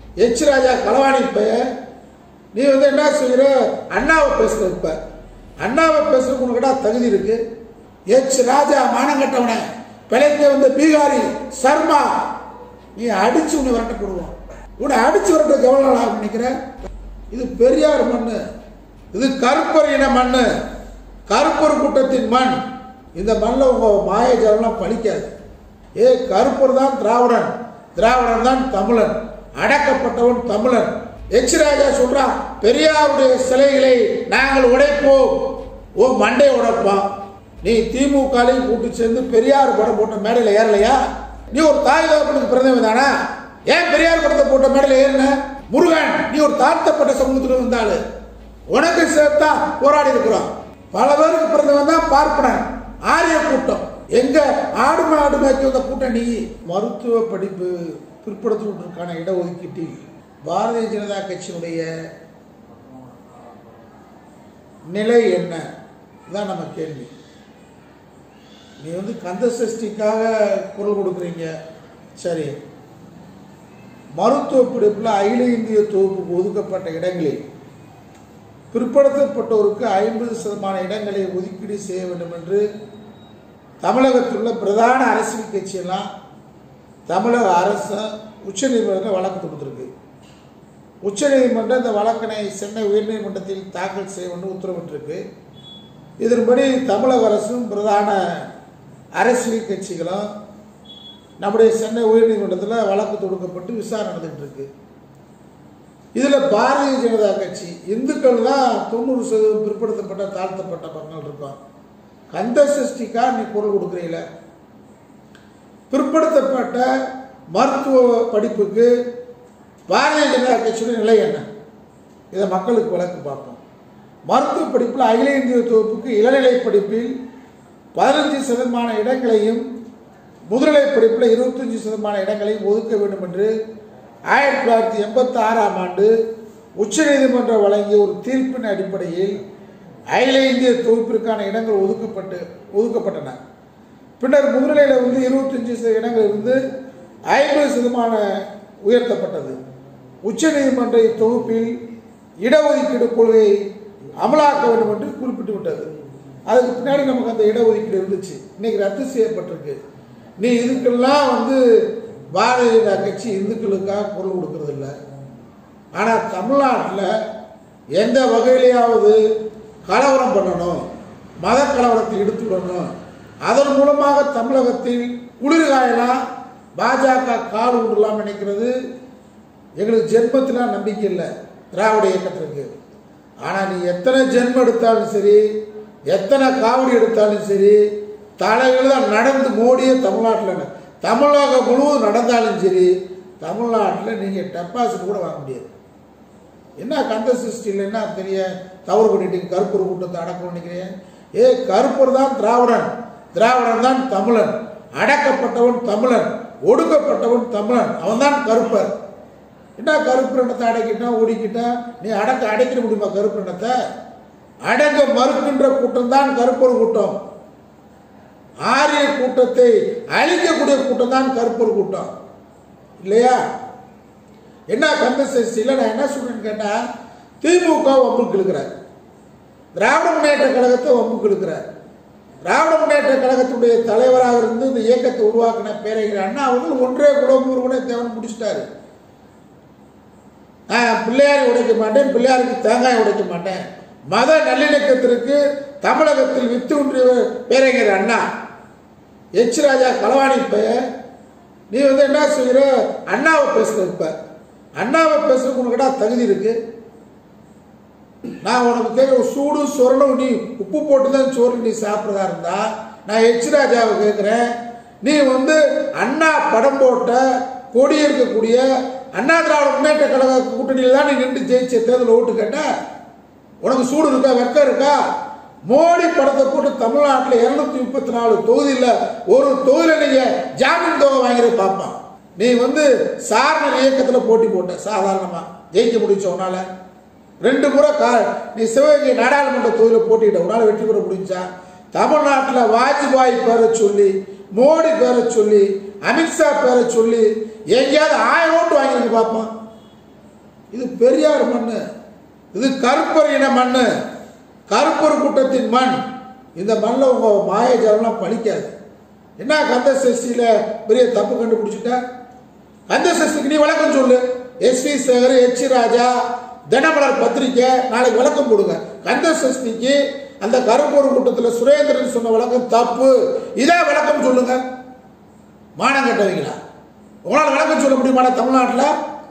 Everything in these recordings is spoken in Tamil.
எச் ராஜா களவாணி பெயர் நீ வந்து என்ன செய்கிற அண்ணாவை பேசுற இப்ப அண்ணாவை பேசுறதுக்கு உனக்குடா தகுதி இருக்கு எச் ராஜா மானங்கட்டவனே பிழைக்க வந்த பீகாரி சர்மா நீ அடிச்சு உன்னை விரட்ட போடுவோம் உன்னை அடிச்சு விரட்ட எவ்வளவு நாள் ஆகும் நினைக்கிற இது பெரியார் மண்ணு இது கருப்பர் இன மண்ணு கருப்பர் கூட்டத்தின் மண் இந்த மண்ணில் உங்க மாயஜாலம் பழிக்காது ஏ கருப்பர் தான் திராவிடன் திராவிடன் தான் தமிழன் அடக்கப்பட்டவன் தமிழன் எச் ராஜா சொல்றான் பெரியாருடைய சிலைகளை நாங்கள் உடைப்போம் ஓ மண்டை உடைப்பான் நீ திமுகலையும் கூட்டு சேர்ந்து பெரியார் படம் போட்ட மேடையில் ஏறலையா நீ ஒரு தாய் தகப்பனுக்கு பிறந்தவன் தானா ஏன் பெரியார் படத்தை போட்ட மேடையில் ஏறின முருகன் நீ ஒரு தாழ்த்தப்பட்ட சமூகத்தில் வந்தாளு உனக்கு சேர்த்தா போராடி இருக்கிறோம் பல பேருக்கு பிறந்தவன் தான் பார்ப்பனன் ஆரிய கூட்டம் எங்க ஆடு மாடு மேய்க்க வந்த கூட்டம் நீ மருத்துவ படிப்பு பிற்படுத்துவதற்கான இடஒதுக்கீட்டில் பாரதிய ஜனதா கட்சியினுடைய நிலை என்ன இதான் நம்ம கேள்வி நீ வந்து கந்த சஷ்டிக்காக குரல் கொடுக்குறீங்க சரி மருத்துவ படிப்பில் அகில இந்திய தொகுப்புக்கு ஒதுக்கப்பட்ட இடங்களில் பிற்படுத்தப்பட்டோருக்கு ஐம்பது சதமான இடங்களை ஒதுக்கீடு செய்ய வேண்டும் என்று தமிழகத்தில் உள்ள பிரதான அரசியல் கட்சியெல்லாம் தமிழக அரசு உச்சநீதிமன்றத்தில் வழக்கு தொடுத்திருக்கு உச்சநீதிமன்றம் இந்த வழக்கினை சென்னை உயர்நீதிமன்றத்தில் தாக்கல் செய்ய வேண்டும் உத்தரவிட்டிருக்கு இதன்படி தமிழக அரசும் பிரதான அரசியல் கட்சிகளும் நம்முடைய சென்னை உயர்நீதிமன்றத்தில் வழக்கு தொடுக்கப்பட்டு விசாரணை நடந்துகிட்டு இருக்கு இதில் பாரதிய ஜனதா கட்சி இந்துக்கள் தான் தொண்ணூறு சதவீதம் பிற்படுத்தப்பட்ட தாழ்த்தப்பட்ட மக்கள் இருக்கோம் கந்த சஷ்டிக்கா நீ குரல் கொடுக்குறீல பிற்படுத்தப்பட்ட மருத்துவ படிப்புக்கு பாரதிய ஜனதா கட்சியுடைய நிலை என்ன இதை மக்களுக்கு விளக்கு பார்ப்போம் மருத்துவ படிப்பில் அகில இந்திய தொகுப்புக்கு இளநிலை படிப்பில் பதினஞ்சு சதமான இடங்களையும் முதுநிலை படிப்பில் இருபத்தஞ்சி சதமான இடங்களையும் ஒதுக்க வேண்டும் என்று ஆயிரத்தி தொள்ளாயிரத்தி எண்பத்தி ஆறாம் ஆண்டு உச்சநீதிமன்றம் வழங்கிய ஒரு தீர்ப்பின் அடிப்படையில் அகில இந்திய தொகுப்பிற்கான இடங்கள் ஒதுக்கப்பட்டு ஒதுக்கப்பட்டன பின்னர் முதுநிலையில் வந்து இருபத்தஞ்சி சத இடங்கள் இருந்து ஐம்பது சதமான உயர்த்தப்பட்டது உச்சநீதிமன்ற தொகுப்பில் இடஒதுக்கீடு கொள்கையை அமலாக்க வேண்டும் என்று குறிப்பிட்டு விட்டது அதுக்கு பின்னாடி நமக்கு அந்த இடஒதுக்கீடு இருந்துச்சு இன்னைக்கு ரத்து செய்யப்பட்டிருக்கு நீ இதுக்கெல்லாம் வந்து பாரதிய ஜனதா கட்சி இந்துக்களுக்காக குரல் கொடுக்கறது இல்லை ஆனால் தமிழ்நாட்டில் எந்த வகையிலேயாவது கலவரம் பண்ணணும் மத கலவரத்தை எடுத்து விடணும் அதன் மூலமாக தமிழகத்தில் குளிர்காயலாம் பாஜக கால் விடலாம் நினைக்கிறது எங்களுக்கு ஜென்மத்தில் நம்பிக்கை இல்லை திராவிட இயக்கத்திற்கு ஆனால் நீ எத்தனை ஜென்மம் எடுத்தாலும் சரி எத்தனை காவடி எடுத்தாலும் சரி தலைகள் நடந்து மோடியே தமிழ்நாட்டில் தமிழகம் முழுவதும் நடந்தாலும் சரி தமிழ்நாட்டில் நீங்கள் டெபாசிட் கூட வாங்க முடியாது என்ன கந்த சிருஷ்டியில் என்ன தெரிய தவறு பண்ணிட்டீங்க கருப்பர் கூட்டத்தை அடக்கம் நினைக்கிறேன் ஏ கருப்பர் தான் திராவிடன் திராவிடன் தான் தமிழன் அடக்கப்பட்டவன் தமிழன் ஒடுக்கப்பட்டவன் தமிழன் அவன் தான் கருப்பர் என்ன கருப்பு எண்ணத்தை அடக்கிட்டான் ஒடுக்கிட்டான் நீ அடக்க அடைக்கிற முடியுமா கருப்பு எண்ணத்தை அடங்க மறுக்கின்ற கூட்டம் தான் கருப்பர் கூட்டம் ஆரிய கூட்டத்தை அழிக்கக்கூடிய கூட்டம் தான் கருப்பர் கூட்டம் இல்லையா என்ன கந்த சஷ்டியில் நான் என்ன சொல்றேன்னு கேட்டா திமுக வம்புக்கு இழுக்கிறார் திராவிட முன்னேற்ற கழகத்தை வம்புக்கு இழுக்கிறார் திராவிட முன்னேற்ற கழகத்துடைய தலைவராக இருந்து இந்த இயக்கத்தை உருவாக்கின பேரறிஞர் அண்ணா அவர்கள் ஒன்றே குலம் ஒருவனே தேவன் முடிச்சிட்டாரு நான் பிள்ளையாரை உடைக்க மாட்டேன் பிள்ளையாருக்கு தேங்காய் உடைக்க மாட்டேன் மத நல்லிணக்கத்திற்கு தமிழகத்தில் வித்து ஒன்றிய பேரறிஞர் அண்ணா எச் ராஜா களவாணி பெயர் நீ வந்து என்ன செய்கிற அண்ணாவை பேசுற இப்ப அண்ணாவை பேசுறதுக்கு உனக்குடா தகுதி இருக்கு நான் உனக்கு கேட்குற சூடு சொரணும் நீ உப்பு போட்டு தான் சோறு நீ சாப்பிட்றதா இருந்தா நான் எச் ராஜாவை கேட்குறேன் நீ வந்து அண்ணா படம் போட்ட கொடி இருக்கக்கூடிய அண்ணா திராவிட முன்னேற்ற கழக கூட்டணியில் தான் நீ நின்று ஜெயிச்ச தேர்தல் ஓட்டு கேட்ட உனக்கு சூடு இருக்கா வெக்கம் இருக்கா மோடி படத்தை போட்டு தமிழ்நாட்டில் இருநூத்தி முப்பத்தி நாலு தொகுதியில் ஒரு தொகுதியில் நீங்க ஜாமீன் தொகை வாங்கிறத பார்ப்பான் நீ வந்து சாரண இயக்கத்தில் போட்டி போட்ட சாதாரணமா ஜெயிக்க முடிச்ச உன்னால ரெண்டு முறை கா நீ சிவகங்கை நாடாளுமன்ற தொகுதியில் போட்டிட்ட உன்னால வெற்றி பெற முடிஞ்சா தமிழ்நாட்டில் வாஜ்பாய் பேரை சொல்லி மோடி பேரை சொல்லி அமித்ஷா பேரை சொல்லி எங்கேயாவது ஆயிரம் ஓட்டு வாங்கிருக்கு பார்ப்போம் இது பெரியார் மண் இது கருப்பர் இன மண் கருப்பர் கூட்டத்தின் மண் இந்த மண்ணில் உங்கள் மாயஜாலம்லாம் பழிக்காது என்ன கந்த சஷ்டியில் பெரிய தப்பு கண்டுபிடிச்சிட்ட கந்த சஷ்டிக்கு நீ விளக்கம் சொல்லு எஸ்வி சேகர் எச் ராஜா தினமலர் பத்திரிக்கை நாளைக்கு விளக்கம் போடுங்க கந்த சஷ்டிக்கு அந்த கருப்பூர் கூட்டத்தில் சுரேந்திரன் சொன்ன விளக்கம் தப்பு இதே விளக்கம் சொல்லுங்க மானம் கட்டவங்களா உங்களால் விளக்கம் சொல்ல முடியுமா தமிழ்நாட்டில்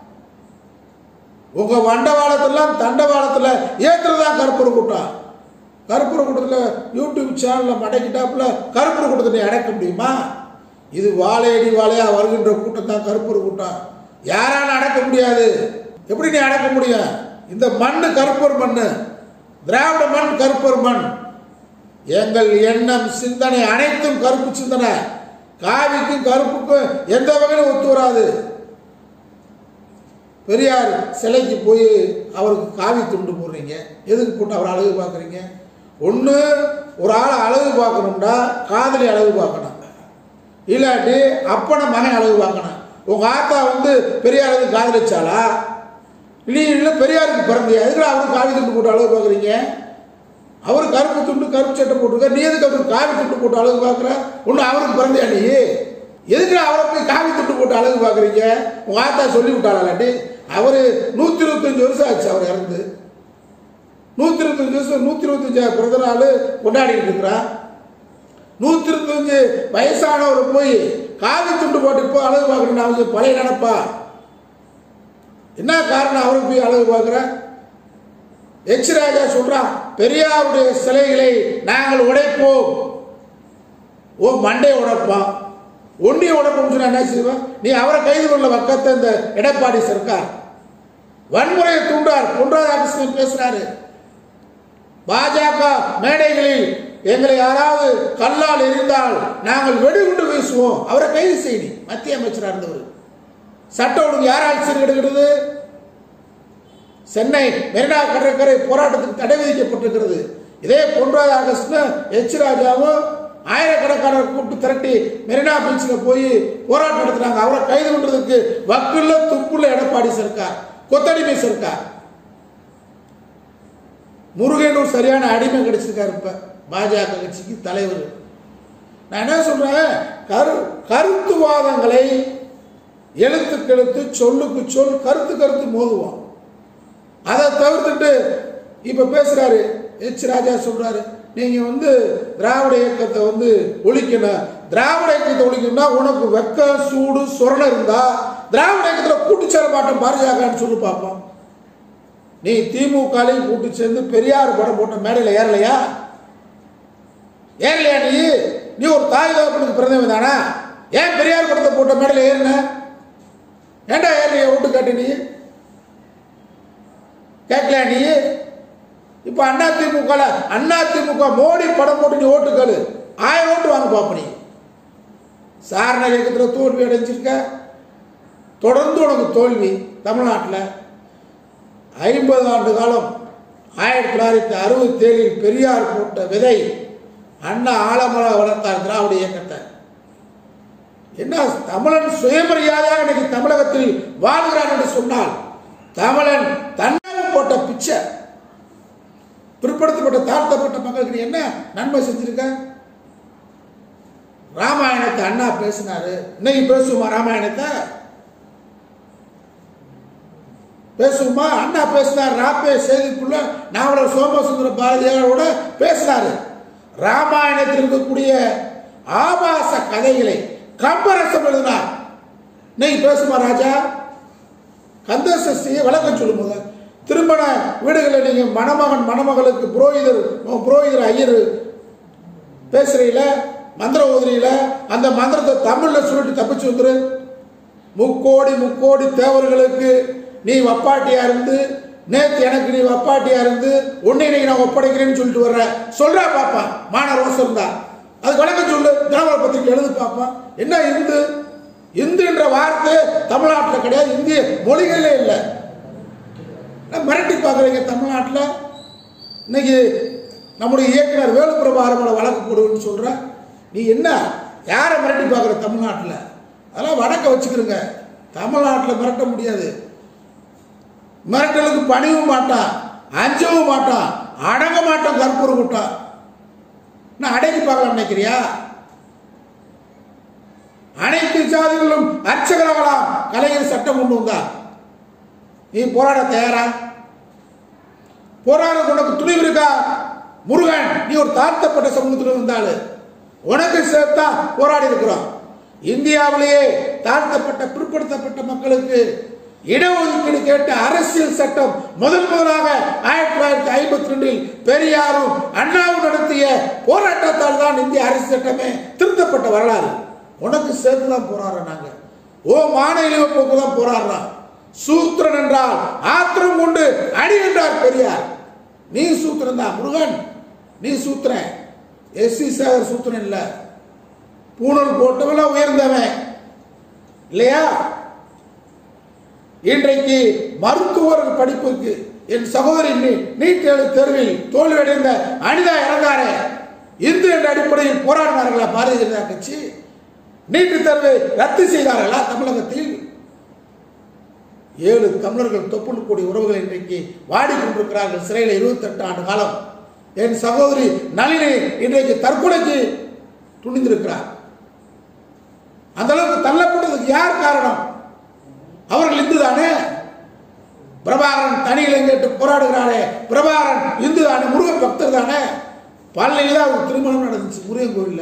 உங்க வண்டவாளத்தெல்லாம் தண்டவாளத்தில் ஏற்றுறதா கருப்பூர் கூட்டம் கருப்பூர் கூட்டத்தில் யூடியூப் சேனலில் மடக்கிட்டாப்புல கருப்பூர் கூட்டத்தை நீ அடக்க முடியுமா இது வாழையடி வாழையா வருகின்ற கூட்டம் தான் கருப்பூர் கூட்டம் யாரால அடக்க முடியாது எப்படி நீ அடக்க முடியும் இந்த மண்ணு கருப்பூர் மண்ணு திராவிட மண் கருப்பூர் மண் எங்கள் எண்ணம் சிந்தனை அனைத்தும் கருப்பு சிந்தனை காவிக்கும் கருப்புக்கும் எந்த வகையிலும் ஒத்து வராது பெரியார் சிலைக்கு போய் அவருக்கு காவி துண்டு போடுறீங்க எதுக்கு போட்டு அவர் அழகு பார்க்குறீங்க ஒன்று ஒரு ஆளை அழகு பார்க்கணும்னா காதலி அழகு பார்க்கணும் இல்லாட்டி அப்பனை மகன் அழகு பார்க்கணும் உங்கள் ஆத்தா வந்து பெரியாருக்கு காதலிச்சாளா நீ இல்லை பெரியாருக்கு பிறந்தியா எதுக்கு அவருக்கு காவி துண்டு போட்டு அழகு பார்க்குறீங்க அவர் கருப்பு துண்டு கருப்பு சட்டை போட்டிருக்க நீ எதுக்கு அவருக்கு காவி துண்டு போட்டு அழகு பார்க்குற ஒன்று அவருக்கு பிறந்தியா நீ எதுக்கு அவரை போய் காவி துண்டு போட்டு அழகு பார்க்குறீங்க உங்கள் ஆத்தா சொல்லி விட்டாளாட்டி அவர் நூற்றி இருபத்தஞ்சி வருஷம் ஆச்சு அவர் இறந்து நூற்றி இருபத்தஞ்சி வருஷம் நூற்றி இருபத்தஞ்சு பிறந்த நாள் கொண்டாடிட்டு இருக்கிறான் நூற்றி இருபத்தஞ்சு வயசானவர் போய் காவி துண்டு போட்டு இப்போ அழகு பார்க்கணும்னு அவசியம் பழைய நினப்பா என்ன காரணம் அவருக்கு போய் அழகு பார்க்குற எச் ராஜா சொல்றான் பெரியாருடைய சிலைகளை நாங்கள் உடைப்போம் ஓ மண்டை உடைப்பான் ஒன்றிய உடைப்போம் சொன்னா என்ன செய்வான் நீ அவரை கைது கொள்ள பக்கத்தை இந்த எடப்பாடி சர்க்கார் வன்முறையை தூண்டார் பொன் ராதாகிருஷ்ணன் பேசுறாரு பாஜக மேடைகளில் எங்களை யாராவது கல்லால் எரிந்தால் நாங்கள் வெடிகுண்டு வீசுவோம் அவரை கைது செய்தி மத்திய அமைச்சராக இருந்தவர் சட்ட ஒழுங்கு யாரால் சீர்கெடுக்கிறது சென்னை மெரினா கடற்கரை போராட்டத்துக்கு தடை விதிக்கப்பட்டிருக்கிறது இதே பொன் ராதாகிருஷ்ணன் எச் ராஜாவும் ஆயிரக்கணக்கானவர் கூப்பிட்டு திரட்டி மெரினா பீச்சில் போய் போராட்டம் நடத்துறாங்க அவரை கைது பண்றதுக்கு வக்குள்ள துப்புள்ள எடப்பாடி சர்க்கார் கொத்தடிமை சர்க்கார் முருகனூர் சரியான அடிமை கிடைச்சிருக்காரு இப்ப பாஜக கட்சிக்கு தலைவர் நான் என்ன சொல்றேன் கரு கருத்துவாதங்களை எழுத்துக்கு எழுத்து சொல்லுக்கு சொல் கருத்து கருத்து மோதுவோம் அதை தவிர்த்துட்டு இப்ப பேசுறாரு எச் ராஜா சொல்றாரு நீங்க வந்து திராவிட இயக்கத்தை வந்து ஒழிக்கணும் திராவிட இயக்கத்தை ஒழிக்கணும்னா உனக்கு வெக்க சூடு சுரண இருந்தா திராவிட இயக்கத்தில் கூட்டு சேர மாட்டோம் பாரதியாகான்னு சொல்லி பார்ப்போம் நீ திமுகலையும் கூட்டு சேர்ந்து பெரியார் படம் போட்ட மேடையில் ஏறலையா ஏறலையா நீ நீ ஒரு தாய் தகப்பனுக்கு பிறந்தவன் தானா ஏன் பெரியார் படத்தை போட்ட மேடையில் ஏறின ஏன்டா ஏறலையா ஓட்டு காட்டு நீ கேட்கலையா நீ இப்போ அண்ணா திமுக அண்ணா திமுக மோடி படம் போட்டு நீ ஓட்டுக்கள் ஆயிரம் ஓட்டு வாங்க பாப்ப நீ சாரண இயக்கத்தில் தோல்வி அடைஞ்சிருக்க தொடர்ந்து உனக்கு தோல்வி தமிழ்நாட்டில் ஐம்பது ஆண்டு காலம் ஆயிரத்தி தொள்ளாயிரத்தி அறுபத்தி ஏழில் பெரியார் போட்ட விதை அண்ணா ஆலமர வளர்த்தார் திராவிட இயக்கத்தை என்ன தமிழன் சுயமரியாதையாக இன்னைக்கு தமிழகத்தில் வாழ்கிறான் என்று சொன்னால் தமிழன் தன்னை போட்ட பிச்சை பிற்படுத்தப்பட்ட தாழ்த்தப்பட்ட மக்களுக்கு நீ என்ன நன்மை செஞ்சிருக்க ராமாயணத்தை அண்ணா பேசினாரு இன்னைக்கு பேசுவோமா ராமாயணத்தை பேசுவோமா அண்ணா பேசினார் ராப்பே செய்திக்குள்ள நாவலர் சோமசுந்தர பாரதியாரோட பேசினாரு ராமாயணத்தில் இருக்கக்கூடிய ஆபாச கதைகளை கம்பரசம் எழுதினார் இன்னைக்கு பேசுமா ராஜா கந்த சஷ்டியை விளக்கம் சொல்லும்போது திருமண வீடுகளில் நீங்கள் மணமகன் மணமகளுக்கு புரோகிதர் புரோகிதர் ஐயர் பேசுறீங்கள மந்திர ஓதுறீங்கள அந்த மந்திரத்தை தமிழில் சொல்லிட்டு தப்பிச்சு வந்துரு முக்கோடி முக்கோடி தேவர்களுக்கு நீ வப்பாட்டியா இருந்து நேத்து எனக்கு நீ வப்பாட்டியா இருந்து உன்னை இன்னைக்கு நான் ஒப்படைக்கிறேன்னு சொல்லிட்டு வர்ற சொல்றா பாப்பா மான ரோசம் இருந்தா அது விளக்கம் சொல்லு தினமர பத்திரிக்கை எழுது பாப்பா என்ன இந்து இந்துன்ற வார்த்தை தமிழ்நாட்டில் கிடையாது இந்திய மொழிகளே இல்லை நான் மிரட்டி பார்க்குறீங்க தமிழ்நாட்டில் இன்னைக்கு நம்முடைய இயக்குனர் வேலுப்பிரபாரமோட வழக்கு போடுவேன்னு சொல்ற நீ என்ன யாரை மிரட்டி பார்க்குற தமிழ்நாட்டில் அதெல்லாம் வடக்க வச்சுக்கிறோங்க தமிழ்நாட்டில் மிரட்ட முடியாது மிரட்டலுக்கு பணிவும் மாட்டான் அஞ்சவும் மாட்டான் அடங்க மாட்டான் கற்பூர கூட்டம் நான் அடக்கி பார்க்கலாம் நினைக்கிறியா அனைத்து ஜாதிகளும் அர்ச்சகராகலாம் கலைஞர் சட்டம் கொண்டு வந்தா நீ போராட தயாரா போராட உனக்கு துணிவு இருக்கா முருகன் நீ ஒரு தாழ்த்தப்பட்ட சமூகத்தில் இருந்தாலு உனக்கு சேர்த்தா போராடி இருக்கிறோம் இந்தியாவிலேயே தாழ்த்தப்பட்ட பிற்படுத்தப்பட்ட மக்களுக்கு இடஒதுக்கீடு கேட்ட அரசியல் சட்டம் முதல் முதலாக ஆயிரத்தி தொள்ளாயிரத்தி ஐம்பத்தி ரெண்டில் பெரியாரும் அண்ணாவும் நடத்திய போராட்டத்தால் தான் இந்திய அரசியல் சட்டமே திருத்தப்பட்ட வரலாறு உனக்கு சேர்த்து தான் போராடுறோம் நாங்க ஓ மாநில போக்கு தான் போராடுறோம் சூத்திரன் என்றால் ஆத்திரம் கொண்டு அடி என்றார் பெரியார் நீ சூத்திரன் தான் முருகன் நீ சூத்திரன் எஸ் சி சேகர் சூத்திரன் இல்ல பூணல் போட்டவன உயர்ந்தவன் இல்லையா இன்றைக்கு மருத்துவர் படிப்புக்கு என் சகோதரி நீ- நீட் தேர்வு தேர்வில் தோல்வியடைந்த அனிதா இறந்தாரே இந்து என்ற அடிப்படையில் போராடினார்களா பாரதிய ஜனதா கட்சி நீட்டு தேர்வை ரத்து செய்தார்களா தமிழகத்தில் ஏழு தமிழர்கள் தொப்புள் கூடிய உறவுகள் இன்றைக்கு வாடிக்கொண்டிருக்கிறார்கள் சிறையில் 28 ஆண்டு காலம் என் சகோதரி நளினி இன்றைக்கு தற்கொலைக்கு துணிந்திருக்கிறார் அந்த அளவுக்கு தள்ளப்பட்டதுக்கு யார் காரணம் அவர்கள் இந்து தானே பிரபாகரன் தனி இளைஞட்டு போராடுகிறானே பிரபாகரன் இந்து தானே முருகன் பக்தர் தானே பழனியில் தான் அவர் திருமணம் நடந்துச்சு முருகன் கோயில்ல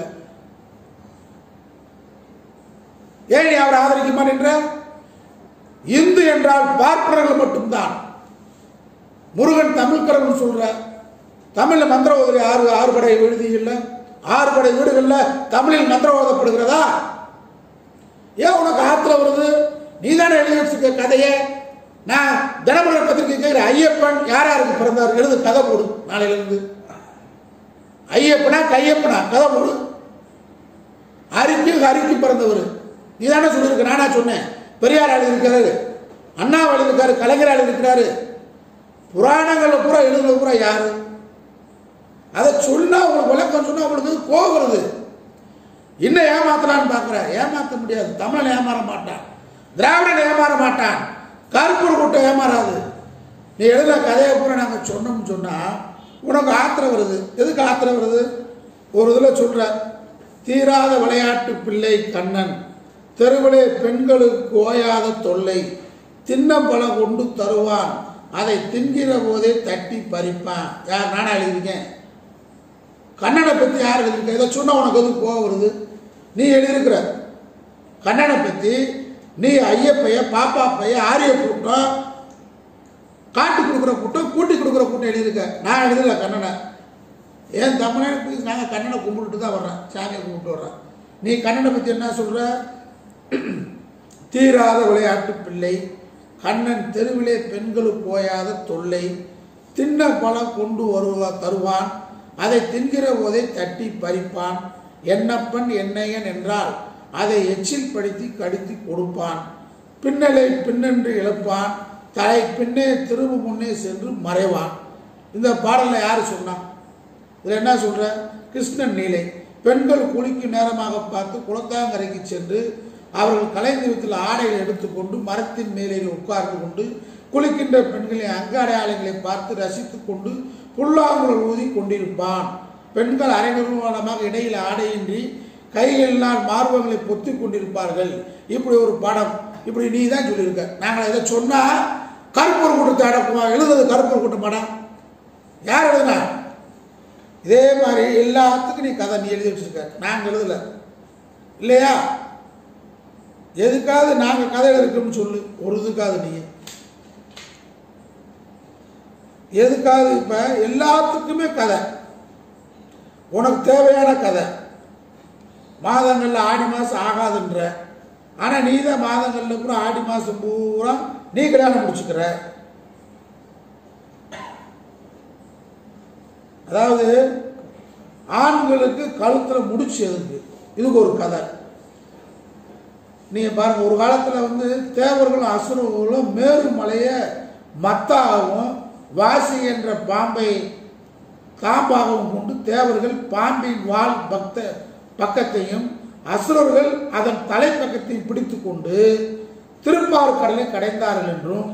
ஏன் நீ அவரை ஆதரிக்க மாட்டேன்ற இந்து என்றால் பார்ப்பனர்கள் மட்டும்தான் முருகன் தமிழ் கடவுள் சொல்ற தமிழ்ல மந்திர ஓதுற ஆறு ஆறு படை விடுதி இல்ல ஆறு படை வீடுகள்ல தமிழில் மந்திரம் ஓதப்படுகிறதா ஏன் உனக்கு ஆத்திர வருது நீ தானே எழுதி வச்சிருக்க கதையை நான் தினமலர் பத்திரிகை கேட்கிற ஐயப்பன் யார் யாருக்கு பிறந்தார் எழுது கதை போடு நாளையிலிருந்து ஐயப்பனா கையப்பனா கதை போடு ஹரிக்கு ஹரிக்கு பிறந்தவர் நீ தானே சொல்லியிருக்க நானா சொன்னேன் பெரியார் எழுதியிருக்கிறாரு அண்ணா எழுதியிருக்காரு கலைஞர் எழுதியிருக்கிறாரு புராணங்கள்ல பூரா எழுதுனது பூரா யாரு அதை சொன்னா உங்களுக்கு விளக்கம் சொன்னா உங்களுக்கு வந்து கோவம் வருது இன்னும் ஏமாத்தலான்னு பார்க்குற ஏமாத்த முடியாது தமிழன் ஏமாற மாட்டான் திராவிடன் ஏமாற மாட்டான் கருப்பூர் கூட்டம் ஏமாறாது நீ எழுதுன கதையை பூரா நாங்கள் சொன்னோம்னு சொன்னால் உனக்கு ஆத்திரம் வருது எதுக்கு ஆத்திரம் வருது ஒரு இதில் சொல்ற தீராத விளையாட்டு பிள்ளை கண்ணன் தெருவிலே பெண்களுக்கு ஓயாத தொல்லை தின்னம்பழம் கொண்டு தருவான் அதை தின்கிற போதே தட்டி பறிப்பான் யார் நானா எழுதியிருக்கேன் கண்ணனை பற்றி யார் எழுதியிருக்க இதை சொன்ன உனக்கு எதுக்கு கோவம் வருது நீ எழுதியிருக்கிற கண்ணனை பற்றி நீ ஐயப்பைய பாப்பா பைய ஆரிய கூட்டம் காட்டி கொடுக்குற கூட்டம் கூட்டி கொடுக்குற கூட்டம் எழுதியிருக்க நான் எழுதல கண்ணனை ஏன் தமிழ்நாட்டுக்கு நாங்கள் கண்ணனை கும்பிட்டுட்டு தான் வர்றேன் சாமியை கும்பிட்டு வர்றேன் நீ கண்ணனை பற்றி என்ன சொல்கிற தீராத விளையாட்டு பிள்ளை கண்ணன் தெருவிலே பெண்களுக்கு போயாத தொல்லை தின்ன பழம் கொண்டு வருவா தருவான் அதை தின்கிற போதே தட்டி பறிப்பான் என்னப்பன் என்னையன் என்றால் அதை எச்சில் படுத்தி கடித்து கொடுப்பான் பின்னலை பின்னென்று இழப்பான் தலை பின்னே திரும்ப முன்னே சென்று மறைவான் இந்த பாடலை யார் சொன்னான் இதில் என்ன சொல்ற கிருஷ்ணன் நீலை பெண்கள் குளிக்கும் நேரமாக பார்த்து குளத்தாங்கரைக்கு சென்று அவர்கள் கலைந்தீபத்தில் ஆடைகளை எடுத்துக்கொண்டு மரத்தின் மேலே உட்கார்ந்து கொண்டு குளிக்கின்ற பெண்களின் அங்க அடையாளங்களை பார்த்து ரசித்துக் கொண்டு புல்லாங்குழல் ஊதி கொண்டிருப்பான் பெண்கள் அரை நிர்வாணமாக இடையில் ஆடையின்றி கைகளினால் மார்பங்களை பொத்தி கொண்டிருப்பார்கள் இப்படி ஒரு படம் இப்படி நீ தான் சொல்லியிருக்க நாங்கள் இதை சொன்னா கருப்பூர் கூட்டத்தை அடக்குமா எழுதுறது கருப்பூர் கூட்டமாடா யார் எழுதுனா இதே மாதிரி எல்லாத்துக்கும் நீ கதை நீ எழுதி வச்சிருக்க நாங்கள் எழுதல இல்லையா எதுக்காவது நாங்கள் கதை எழுதிருக்கோம்னு சொல்லு ஒரு இதுக்காவது நீ எதுக்காவது இப்போ எல்லாத்துக்குமே கதை உனக்கு தேவையான கதை மாதங்களில் ஆடி மாதம் ஆகாதுன்ற ஆனால் நீ தான் மாதங்களில் பூரா ஆடி மாதம் பூரா நீ கல்யாணம் முடிச்சுக்கிற அதாவது ஆண்களுக்கு கழுத்தில் முடிச்சு எதுக்கு இதுக்கு ஒரு கதை நீங்கள் பாருங்க ஒரு காலத்தில் வந்து தேவர்களும் அசுரர்களும் மேருமலையை மத்தாகவும் வாசி என்ற பாம்பை காம்பாகவும் கொண்டு தேவர்கள் பாம்பின் வால் பக்த பக்கத்தையும் அசுரர்கள் அதன் தலைப்பக்கத்தையும் பிடித்து கொண்டு திருப்பார்கடலை கடைந்தார்கள் என்றும்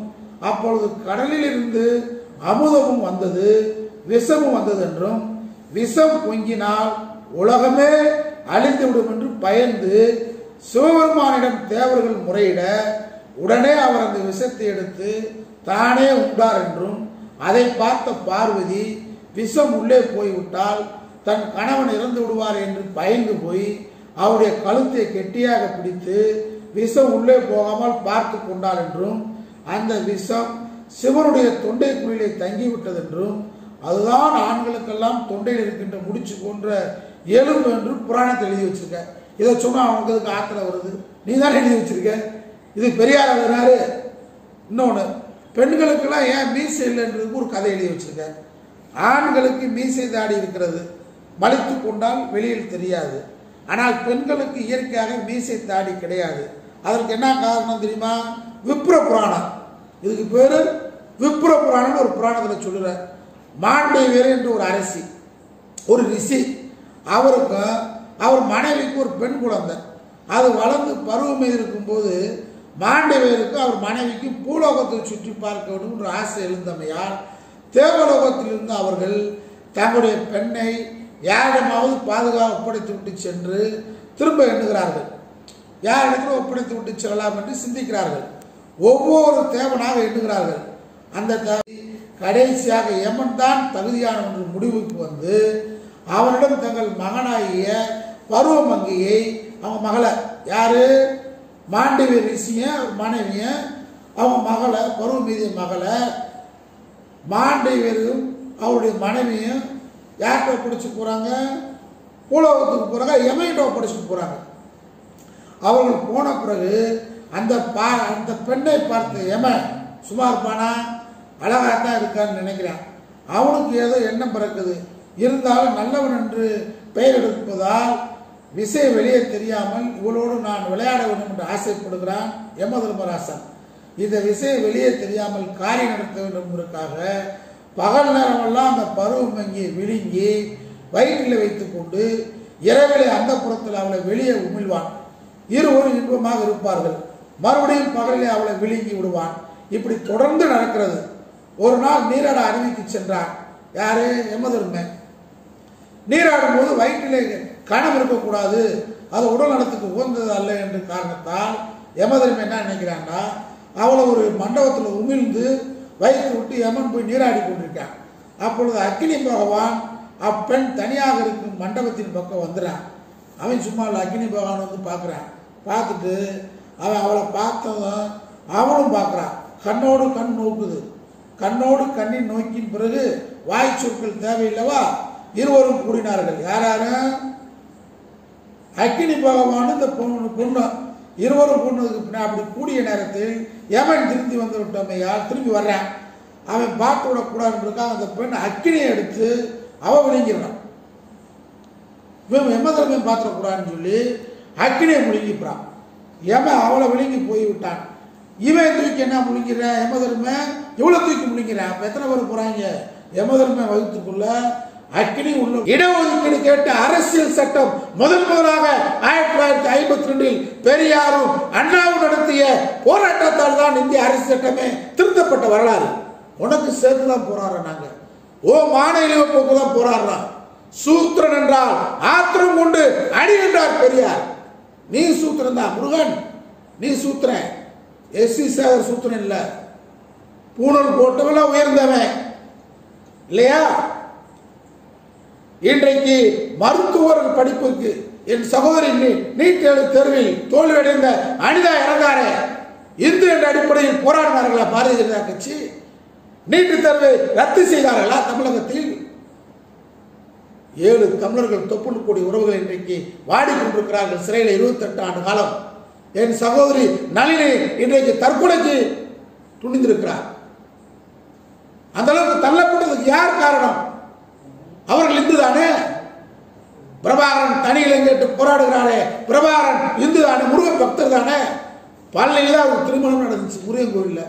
அப்பொழுது கடலில் இருந்து அமுதமும் வந்தது விஷமும் வந்தது என்றும் விஷம் பொங்கினால் உலகமே அழிந்துவிடும் என்று பயந்து சிவபெருமானிடம் தேவர்கள் முறையிட உடனே அவர் அந்த விஷத்தை எடுத்து தானே உண்டார் என்றும் அதை பார்த்த பார்வதி விஷம் உள்ளே போய்விட்டால் தன் கணவன் இறந்து விடுவார் என்று பயந்து போய் அவருடைய கழுத்தை கெட்டியாக பிடித்து விஷம் உள்ளே போகாமல் பார்த்து கொண்டார் என்றும் அந்த விஷம் சிவனுடைய தொண்டை குழியிலே தங்கிவிட்டது என்றும் அதுதான் ஆண்களுக்கெல்லாம் தொண்டையில் இருக்கின்ற முடிச்சு போன்ற எலும்பு என்று புராணத்தை எழுதி வச்சிருக்க இதை சொன்னா அவனுக்கு அதுக்கு ஆத்திரம் வருது நீ தான் எழுதி வச்சிருக்க இது பெரியார் எழுதினாரு இன்னொன்று பெண்களுக்கெல்லாம் ஏன் மீசை இல்லைன்றதுக்கு ஒரு கதை எழுதி வச்சிருக்க ஆண்களுக்கு மீசை தாடி இருக்கிறது மலித்து கொண்டால் வெளியில் தெரியாது ஆனால் பெண்களுக்கு இயற்கையாக மீசை தாடி கிடையாது அதற்கு என்ன காரணம் தெரியுமா விப்ர புராணம் இதுக்கு பேரு விப்ர புராணம்னு ஒரு புராணத்தில் சொல்லுற மாண்டேவியர் என்று ஒரு அரசி ஒரு ரிஷி அவருக்கு அவர் மனைவிக்கு ஒரு பெண் குழந்தை அது வளர்ந்து பருவமே இருக்கும்போது மாண்டவேருக்கு அவர் மனைவிக்கு பூலோகத்தை சுற்றி பார்க்க வேண்டும் என்ற ஆசை எழுந்தமையால் தேவலோகத்திலிருந்து அவர்கள் தங்களுடைய பெண்ணை யாரிடமாவது பாதுகாப்பு ஒப்படைத்து விட்டு சென்று திரும்ப எண்ணுகிறார்கள் யாரிடத்தில் ஒப்படைத்து விட்டு செல்லலாம் என்று சிந்திக்கிறார்கள் ஒவ்வொரு தேவனாக எண்ணுகிறார்கள் அந்த தேவை கடைசியாக யமன் தான் தகுதியான ஒன்று முடிவுக்கு வந்து அவனிடம் தங்கள் மகனாகிய பருவமங்கையை அவங்க மகளை யாரு மாண்டவி ரிஷிய மனைவிய அவங்க மகளை பருவமீதிய மகளை மாண்டவியரும் அவருடைய மனைவியும் யார்கிட்ட பிடிச்சி போகிறாங்க பூலோகத்துக்கு போகிறாங்க யமையிட்ட ஒப்படைச்சிட்டு போகிறாங்க அவர்கள் போன பிறகு அந்த பா அந்த பெண்ணை பார்த்த யமன் சும்மா இருப்பானா அழகாக தான் இருக்கான்னு நினைக்கிறான் அவனுக்கு ஏதோ எண்ணம் பிறக்குது இருந்தாலும் நல்லவன் என்று பெயர் எடுப்பதால் விசை வெளியே தெரியாமல் இவளோடு நான் விளையாட வேண்டும் என்று ஆசைப்படுகிறான் யம தர்மராசன் இந்த விசை வெளியே தெரியாமல் காரியம் நடத்த வேண்டும் என்பதற்காக பகல் நேரமெல்லாம் அந்த பருவம் வங்கி விழுங்கி வயிற்றில் வைத்துக்கொண்டு இரவிலே அந்த புறத்தில் அவளை வெளியே உமிழ்வான் இருவரும் இன்பமாக இருப்பார்கள் மறுபடியும் பகலிலே அவளை விழுங்கி விடுவான் இப்படி தொடர்ந்து நடக்கிறது ஒரு நாள் நீராட அருவிக்கு சென்றான் யாரு யமதர்மன் நீராடும் போது வயிற்றிலே கணம் இருக்கக்கூடாது அது உடல் நலத்துக்கு உகந்தது அல்ல என்ற காரணத்தால் யமதர்மன் என்ன நினைக்கிறான்னா அவளை ஒரு மண்டபத்தில் உமிழ்ந்து வைத்து விட்டு யமன் போய் நீராடி கொண்டிருக்கான் அப்பொழுது அக்னி பகவான் அப்பெண் தனியாக இருக்கும் மண்டபத்தின் பக்கம் வந்துறான் அவன் சும்மா இல்லை அக்னி பகவான் வந்து பார்க்குறான் பார்த்துட்டு அவன் அவளை பார்த்ததும் அவனும் பார்க்குறான் கண்ணோடு கண் நோக்குது கண்ணோடு கண்ணின் நோக்கின் பிறகு வாய் சொற்கள் தேவையில்லவா இருவரும் கூடினார்கள் யார் யாரு அக்கினி பகவான் இந்த பொண்ணு பொண்ணு இருவரும் பொண்ணுக்கு பின்னா அப்படி கூடிய நேரத்தில் யமன் திரும்பி வந்து விட்டமையால் திரும்பி வர்றான் அவன் பார்த்து விடக்கூடாதுன்றதுக்காக அந்த பெண் அக்கினியை எடுத்து அவ விழுங்கிடுறான் இவன் யமதர்மன் பார்த்துடக்கூடாதுன்னு சொல்லி அக்கினியை முழுங்கிப்புறான் யமன் அவளை விழுங்கி போய் விட்டான் இவன் தூக்கி என்ன முழுங்கிறான் யமதர்மன் இவ்வளோ தூக்கி முழுங்கிறான் அப்போ எத்தனை பேர் போகிறாங்க யமதர்மன் வகுத்துக்குள்ள அக்கினி உள்ள இடஒதுக்கீடு கேட்ட அரசியல் சட்டம் முதன் முதலாக ஆயிரத்தி தொள்ளாயிரத்தி ஐம்பத்தி ரெண்டில் பெரியாரும் அண்ணாவும் நடத்திய போராட்டத்தால் தான் இந்திய அரசு சட்டமே திருத்தப்பட்ட வரலாறு உனக்கு சேர்த்து தான் போராடுறோம் நாங்க ஓ மாநில போக்கு தான் போராடுறோம் சூத்திரன் என்றால் ஆத்திரம் கொண்டு அடி என்றார் பெரியார் நீ சூத்திரன் தான் முருகன் நீ சூத்திரன் எஸ்சி சேகர் சூத்திரன் இல்ல பூணல் போட்டவெல்லாம் உயர்ந்தவன் இல்லையா இன்றைக்கு மருத்துவர் படிப்புக்கு என் சகோதரி நீ- நீட் தேர்வு தேர்வில் தோல்வியடைந்த அனிதா இறந்தாரே இந்து என்ற அடிப்படையில் போராடினார்களா பாரதிய ஜனதா கட்சி நீட்டு தேர்வை ரத்து செய்தார்களா தமிழகத்தில் ஏழு தமிழர்கள் தொப்புள் கூடி உறவுகள் இன்றைக்கு வாடிக்கொண்டிருக்கிறார்கள் சிறையில் இருபத்தெட்டு ஆண்டு காலம் என் சகோதரி நளினி இன்றைக்கு தற்கொலைக்கு துணிந்திருக்கிறார் அந்த அளவுக்கு தள்ளப்பட்டதுக்கு யார் காரணம் அவர்கள் இந்து தானே பிரபாகரன் தனியில் கேட்டு போராடுகிறாரே பிரபாகரன் இந்து தானே முருகன் பக்தர் தானே பழனியில் தான் அவர் திருமணம் நடந்துச்சு முருகன் கோவில்ல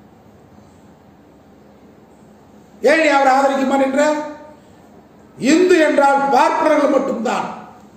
ஏன் நீ அவரை ஆதரிக்க மாட்டேன்ற இந்து என்றால் பார்ப்பனர்கள் மட்டும்தான்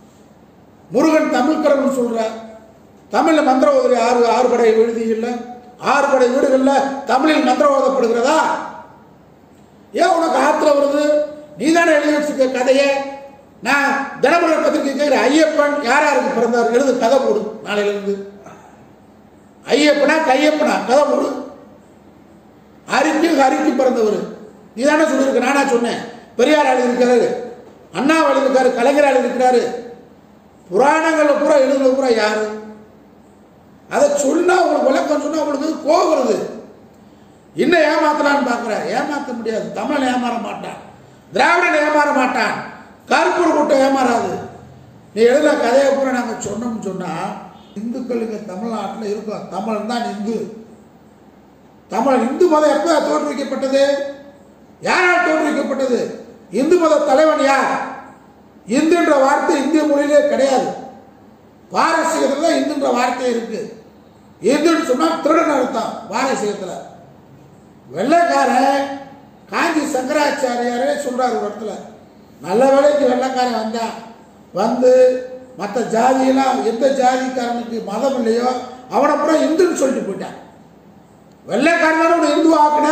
முருகன் தமிழ் கடவுள் சொல்ற தமிழ்ல மந்திர உதவி ஆறு ஆறு படை எழுதி இல்லை ஆறு படை வீடுகளில் தமிழில் மந்திரம் ஓதப்படுகிறதா ஏன் உனக்கு ஆத்திரம் வருது நீ தானே எழுதி வச்சிருக்க கதையை நான் தினமலர் பத்திரிகை கேட்கிற ஐயப்பன் யார் யாருக்கு பிறந்தார் எழுது கதை போடு நாளையிலிருந்து ஐயப்பனா கையப்பனா கதை போடு அரிக்கும் ஹரிக்கும் பிறந்தவர் நீ தானே சொல்லியிருக்க நானா சொன்னேன் பெரியார் ஆள் இருக்காரு அண்ணா எழுதியிருக்காரு கலைஞர் ஆள் இருக்கிறாரு புராணங்களை பூரா எழுதுனது பூரா யாரு அதை சொன்னா உங்களுக்கு விளக்கம் சொன்னா உங்களுக்கு கோவம் வருது இன்னும் ஏமாத்தலான்னு பார்க்குற ஏமாத்த முடியாது தமிழன் ஏமாற மாட்டான் திராவிடன் ஏமாற மாட்டான் கருப்பூர் கூட்டம் ஏமாறாது நீ எழுதுன கதையை பூரா நாங்கள் சொன்னோம்னு சொன்னால் இந்துக்கள் இங்கே தமிழ்நாட்டில் இருக்கோம் தமிழன் தான் இந்து தமிழ் இந்து மதம் எப்போ தோற்றுவிக்கப்பட்டது யாரால் தோற்றுவிக்கப்பட்டது இந்து மத தலைவன் யார் இந்துன்ற வார்த்தை இந்திய மொழியிலே கிடையாது பாரசீகத்தில் தான் இந்துன்ற வார்த்தை இருக்கு இந்துன்னு சொன்னால் திருடன் அர்த்தம் பாரசீகத்தில் வெள்ளைக்காரன் காஞ்சி சங்கராச்சாரியாரே சொல்றாரு ஒரு இடத்துல நல்ல வேலைக்கு வெள்ளைக்காரன் வந்தான் வந்து மற்ற ஜாதியெல்லாம் எந்த ஜாதிக்காரனுக்கு மதம் இல்லையோ அவனை அப்புறம் இந்துன்னு சொல்லிட்டு போயிட்டான் வெள்ளைக்காரன் தானே உன்னை இந்து ஆக்குனா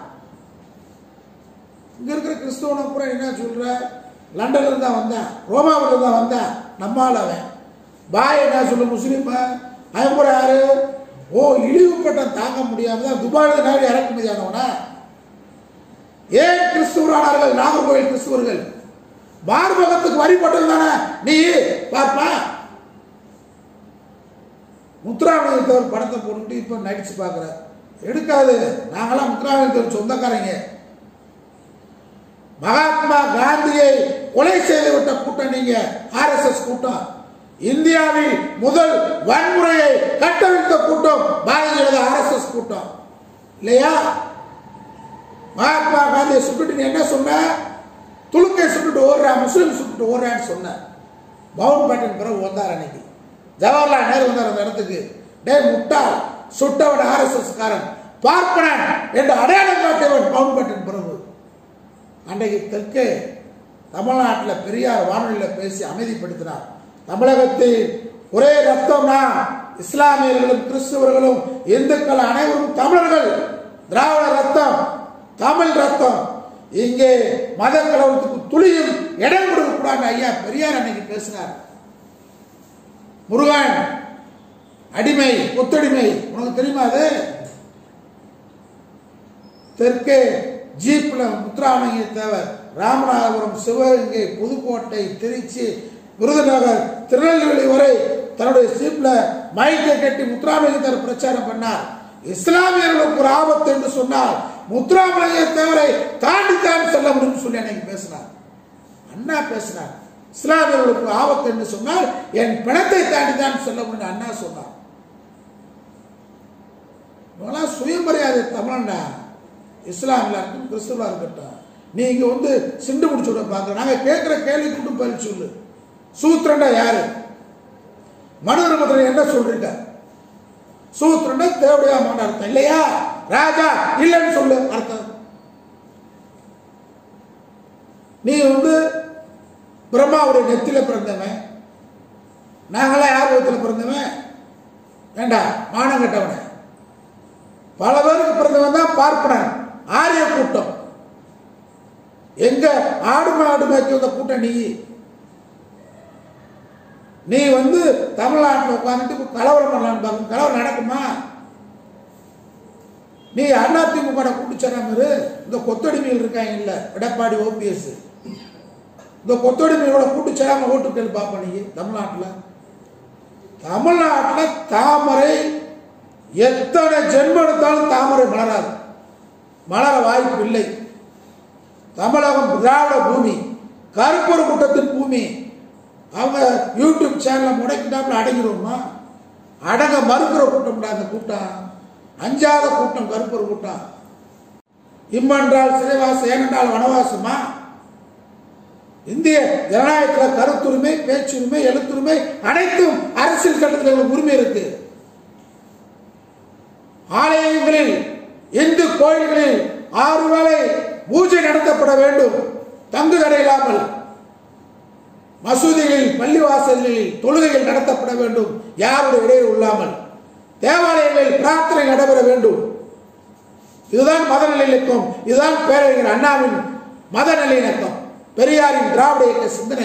இங்க இருக்கிற கிறிஸ்தவனை பூரா என்ன சொல்ற லண்டன்ல தான் வந்தேன் ரோமாவில் தான் வந்தேன் நம்மால் அவன் பாய் என்ன சொல்ல முஸ்லீம் அவன் பூரா யாரு ஓ இழிவுப்பட்ட தாங்க முடியாம தான் துபாயில் நாடு இறக்குமதியானவனா ஏன் கிறிஸ்துவரானார்கள் நாகர்கோவில் கிறிஸ்துவர்கள் மார்பகத்துக்கு வரிப்பட்டது தானே நீ பார்ப்பா முத்துராமலிங்கத்தவர் படத்தை போட்டுட்டு இப்போ நடிச்சு பார்க்குற எடுக்காது நாங்களாம் முத்துராமலிங்கத்தவர் சொந்தக்காரங்க மகாத்மா காந்தியை கொலை செய்து விட்ட கூட்டம் நீங்க ஆர்எஸ்எஸ் கூட்டம் இந்தியாவில் முதல் வன்முறையை கட்டவிழ்த்த கூட்டம் பாரதிய ஜனதா ஆர்எஸ்எஸ் கூட்டம் இல்லையா மகாத்மா காந்தியை சுட்டுட்டு நீ என்ன சொன்ன துளுக்கை சுட்டுட்டு ஓடுறான் முஸ்லீம் சுட்டுட்டு ஓடுறான்னு சொன்ன மவுண்ட் பேட்டன் பிறகு வந்தார் அன்னைக்கு ஜவஹர்லால் நேரு வந்தார் அந்த இடத்துக்கு டே முட்டாள் சுட்டவன் ஆர்எஸ்எஸ் காரன் பார்ப்பனன் என்று அடையாளம் காட்டியவன் மவுண்ட் பேட்டன் பிரபு அன்றைக்கு தெற்கே தமிழ்நாட்டில் பெரியார் வானொலியில் பேசி அமைதிப்படுத்தினார் தமிழகத்தில் ஒரே ரத்தம்னா இஸ்லாமியர்களும் கிறிஸ்துவர்களும் இந்துக்கள் அனைவரும் தமிழர்கள் திராவிட ரத்தம் தமிழ் ரத்தம் இங்கே மத கலவரத்துக்கு துளியும் இடம் கொடுக்க கூடாது ஐயா பெரியார் அன்னைக்கு பேசினார் முருகன் அடிமை கொத்தடிமை உனக்கு தெரியுமா அது தெற்கே ஜீப்ல முத்துராமலிங்க தேவர் ராமநாதபுரம் சிவகங்கை புதுக்கோட்டை திருச்சி விருதுநகர் திருநெல்வேலி வரை தன்னுடைய ஜீப்ல மைக்கை கட்டி முத்துராமலிங்க தேவர் பிரச்சாரம் பண்ணார் இஸ்லாமியர்களுக்கு ஒரு ஆபத்து என்று சொன்னால் முத்துராமலிங்க தேவரை தாண்டித்தான் செல்ல முடியும் சொல்லி அன்னைக்கு பேசினார் அண்ணா பேசினார் இஸ்லாமியர்களுக்கு ஆபத்து என்று சொன்னால் என் பிணத்தை தாண்டித்தான் செல்ல முடியும் அண்ணா சொன்னார் இவங்களாம் சுயமரியாதை தமிழன்டா இஸ்லாமில் இருக்கட்டும் கிறிஸ்துவா இருக்கட்டும் நீங்க வந்து சிண்டு முடிச்சு விட பார்க்க நாங்க கேட்கிற கேள்வி கொண்டு பதில் சொல்லு சூத்திரண்டா யாரு மனுதர்மத்தில் என்ன சொல்றீங்க சூத்திரண்டா தேவையான அர்த்தம் இல்லையா ராஜா இல்லைன்னு சொல்லு அர்த்தம் நீ வந்து பிரம்மாவுடைய நெத்தில பிறந்தவன் நாங்களாம் யார் விதத்தில் பிறந்தவன் ஏண்டா மானம் கட்டவன பல பேருக்கு பிறந்தவன் தான் பார்ப்பனன் ஆரிய கூட்டம் எங்க ஆடு மாடு மேய்ச்சி வந்த கூட்டம் நீ நீ வந்து தமிழ்நாட்டில் உட்காந்துட்டு கலவரம் பண்ணலான்னு பார்க்கணும் கலவரம் நடக்குமா நீ அதிமுக கூட்டுச்சராமரு இந்த கொத்தடிமையில் இருக்காங்க இல்ல எடப்பாடி ஓபிஎஸ் இந்த கொத்தடிமையோட கூட்டுச்சராம ஓட்டு கேள்வி பார்ப்ப நீ தமிழ்நாட்டில் தமிழ்நாட்டில் தாமரை எத்தனை ஜென்மம் எடுத்தாலும் தாமரை மலராது மலர வாய்ப்பு இல்லை தமிழகம் திராவிட பூமி கருப்பொரு கூட்டத்தின் பூமி அவங்க யூடியூப் சேனலை முடக்கிட்டாப்புல அடங்கிடுவோமா அடங்க மறுக்கிற கூட்டம் அந்த கூட்டம் அஞ்சாத கூட்டம் கருப்பொரு கூட்டம் இம்மன்றால் சிறைவாசம் ஏனென்றால் வனவாசமா இந்திய ஜனநாயகத்தில் கருத்துரிமை பேச்சுரிமை எழுத்துரிமை அனைத்தும் அரசியல் சட்டத்தில் எங்களுக்கு உரிமை இருக்கு ஆலயங்களில் இந்து கோயில்களில் ஆறு வேளை பூஜை நடத்தப்பட வேண்டும் தங்கு தடை இல்லாமல் மசூதிகளில் பள்ளிவாசல்களில் தொழுகைகள் நடத்தப்பட வேண்டும் யாருடைய இடையில் இல்லாமல் தேவாலயங்களில் பிரார்த்தனை நடைபெற வேண்டும் இதுதான் மத நல்லிணக்கம் இதுதான் பேரறிஞர் அண்ணாவின் மத நல்லிணக்கம் பெரியாரின் திராவிட இயக்க சிந்தனை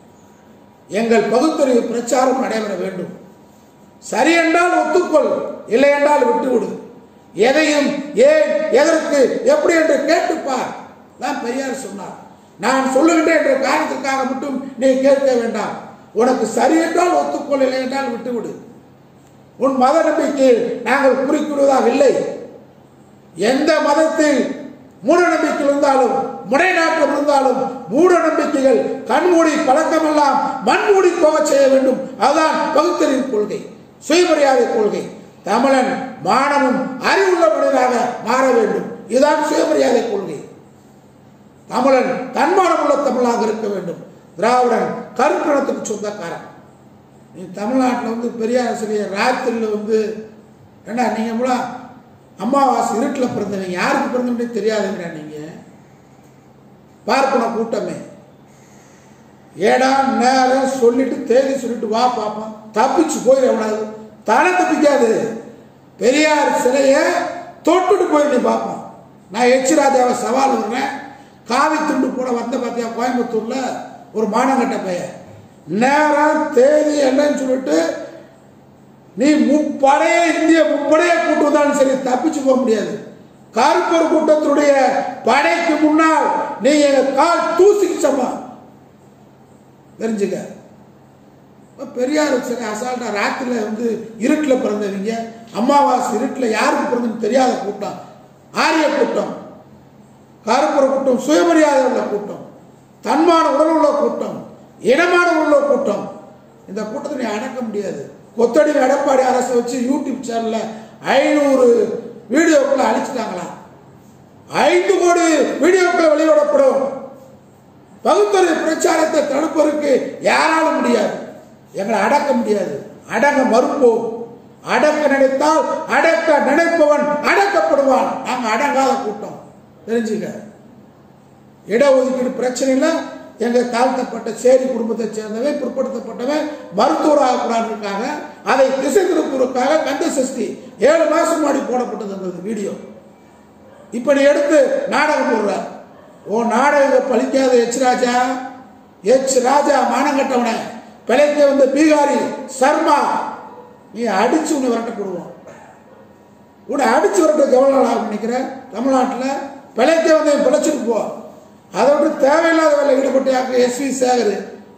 எங்கள் பகுத்தறிவு பிரச்சாரம் நடைபெற வேண்டும் சரி என்றால் ஒத்துக்கொள் இல்லை என்றால் விட்டுவிடு எதையும் ஏன் எதற்கு எப்படி என்று கேட்டுப்பார் தான் பெரியார் சொன்னார் நான் சொல்லுகின்றேன் என்ற காரணத்திற்காக மட்டும் நீ கேட்க வேண்டாம் உனக்கு சரி என்றால் ஒத்துக்கொள் இல்லை என்றால் விட்டுவிடு உன் மத நம்பிக்கையில் நாங்கள் குறிப்பிடுவதாக இல்லை எந்த மதத்தில் மூட நம்பிக்கை இருந்தாலும் முடை நாட்டம் இருந்தாலும் மூட நம்பிக்கைகள் கண்மூடி பழக்கமெல்லாம் மண்மூடி போகச் செய்ய வேண்டும் அதுதான் பகுத்தறிவு கொள்கை சுயமரியாதை கொள்கை தமிழன் மானமும் அறிவுள்ள மனிதனாக மாற வேண்டும் இதுதான் சுயமரியாதை கொள்கை தமிழன் தன்மானம் உள்ள தமிழாக இருக்க வேண்டும் திராவிடன் கருப்பினத்துக்கு சொந்தக்காரன் நீ தமிழ்நாட்டில் வந்து பெரியார் சிலையை ராத்திரியில் வந்து ஏண்டா நீங்கள் மூலம் அம்மாவாசை இருட்டில் பிறந்தவங்க யாருக்கு பிறந்தவனே தெரியாதுங்கிறா நீங்கள் பார்ப்பன கூட்டமே ஏடா நேரம் சொல்லிட்டு தேதி சொல்லிட்டு வா பார்ப்போம் தப்பிச்சு போயிட எவனாவது தலை தப்பிக்காது பெரியார் சிலையை தொட்டுட்டு போய் நீ பார்ப்போம் நான் எச் ராஜாவை சவால் விடுறேன் காவி துண்டு போட வந்த பார்த்தியா கோயம்புத்தூர்ல ஒரு மானங்கட்ட பையன் நேரம் தேதி என்னன்னு சொல்லிட்டு நீ முப்படையே இந்திய முப்படையே கூட்டு வந்தாலும் சரி தப்பிச்சு போக முடியாது கருப்பர் கூட்டத்தினுடைய படைக்கு முன்னால் நீ எங்க கால் தூசிக்கு சமம் தெரிஞ்சுக்க இப்ப பெரியார் சரி அசால்ட்டா ராத்திரில வந்து இருட்டில் பிறந்தவங்க அமாவாசை இருட்டில் யாருக்கு பிறந்தன்னு தெரியாத கூட்டம் ஆரிய கூட்டம் கருப்புற கூட்டம் சுயமரியாதை உள்ள கூட்டம் தன்மான உடல் உள்ள கூட்டம் இனமான உள்ள கூட்டம் இந்த கூட்டத்தை நீ அடக்க முடியாது கொத்தடி எடப்பாடி அரசு வச்சு யூடியூப் சேனல்ல ஐநூறு வீடியோக்களை அழிச்சிட்டாங்களா ஐந்து கோடி வீடியோக்கள் வெளியிடப்படும் பகுத்தறிவு பிரச்சாரத்தை தடுப்பதற்கு யாராலும் முடியாது எங்களை அடக்க முடியாது அடங்க மறுப்போம் அடக்க நினைத்தால் அடக்க நினைப்பவன் அடக்கப்படுவான் நாங்க அடங்காத கூட்டம் தெரிஞ்சுக்க இடஒதுக்கீடு பிரச்சனையில் எங்க தாழ்த்தப்பட்ட சேரி குடும்பத்தை சேர்ந்தவன் பிற்படுத்தப்பட்டவன் மருத்துவர் ஆகக்கூடாதுக்காக அதை திசை திருப்பூருக்காக கந்த சஷ்டி ஏழு மாசம் முன்னாடி போடப்பட்டது அந்த வீடியோ இப்ப நீ எடுத்து நாடகம் போடுற ஓ நாடகம் பழிக்காத எச் ராஜா எச் ராஜா மானங்கட்டவன பிழைக்க வந்த பீகாரி சர்மா நீ அடிச்சு உன்னை விரட்டப்படுவோம் உன்னை அடிச்சு விரட்ட எவ்வளவு நாள் ஆகும் நினைக்கிற தமிழ்நாட்டில் பிழைக்க வந்து பிழைச்சிட்டு போ அதை விட்டு தேவையில்லாத வேலை ஈடுபட்டாக்க எஸ் வி சேகர்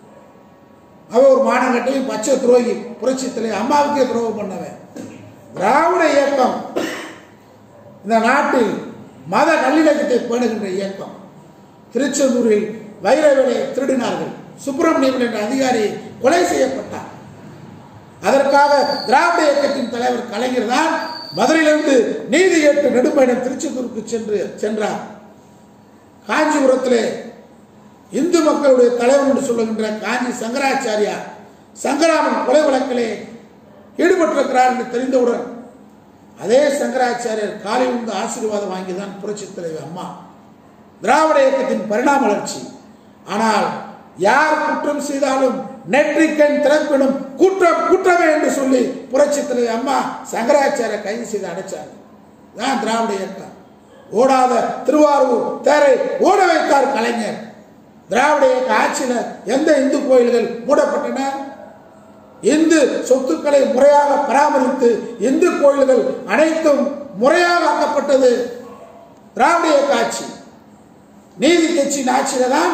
அவன் ஒரு மானங்கட்டையும் பச்சை துரோகி புரட்சி தலைவர் அம்மாவுக்கே துரோகம் பண்ணவன் திராவிட இயக்கம் இந்த நாட்டில் மத நல்லிணக்கத்தை பேணுகின்ற இயக்கம் திருச்செந்தூரில் வைரவேலை திருடினார்கள் சுப்பிரமணியம் என்ற அதிகாரி கொலை செய்யப்பட்டார் அதற்காக திராவிட இயக்கத்தின் தலைவர் கலைஞர் தான் மதுரையிலிருந்து நீதி கேட்டு நெடும்பயணம் திருச்செந்தூருக்கு சென்று சென்றார் காஞ்சிபுரத்திலே இந்து மக்களுடைய தலைவர் என்று சொல்லுகின்ற காஞ்சி சங்கராச்சாரியார் சங்கராமன் கொலை வழக்கிலே ஈடுபட்டிருக்கிறார் என்று தெரிந்தவுடன் அதே சங்கராச்சாரியர் காலையில் இருந்து ஆசீர்வாதம் வாங்கிதான் புரட்சி தலைவர் அம்மா திராவிட இயக்கத்தின் பரிணாம வளர்ச்சி ஆனால் யார் குற்றம் செய்தாலும் நெற்றிக்கண் திறப்பினும் குற்றம் குற்றமே என்று சொல்லி புரட்சி தலைவர் அம்மா சங்கராச்சாரிய கைது செய்து அடைச்சாங்க தான் திராவிட இயக்கம் ஓடாத திருவாரூர் தேரை ஓட வைத்தார் கலைஞர் திராவிட இயக்க ஆட்சியில் எந்த இந்து கோயில்கள் மூடப்பட்டன இந்து சொத்துக்களை முறையாக பராமரித்து இந்து கோயில்கள் அனைத்தும் முறையாக ஆக்கப்பட்டது திராவிட இயக்க ஆட்சி நீதி கட்சியின் ஆட்சியில தான்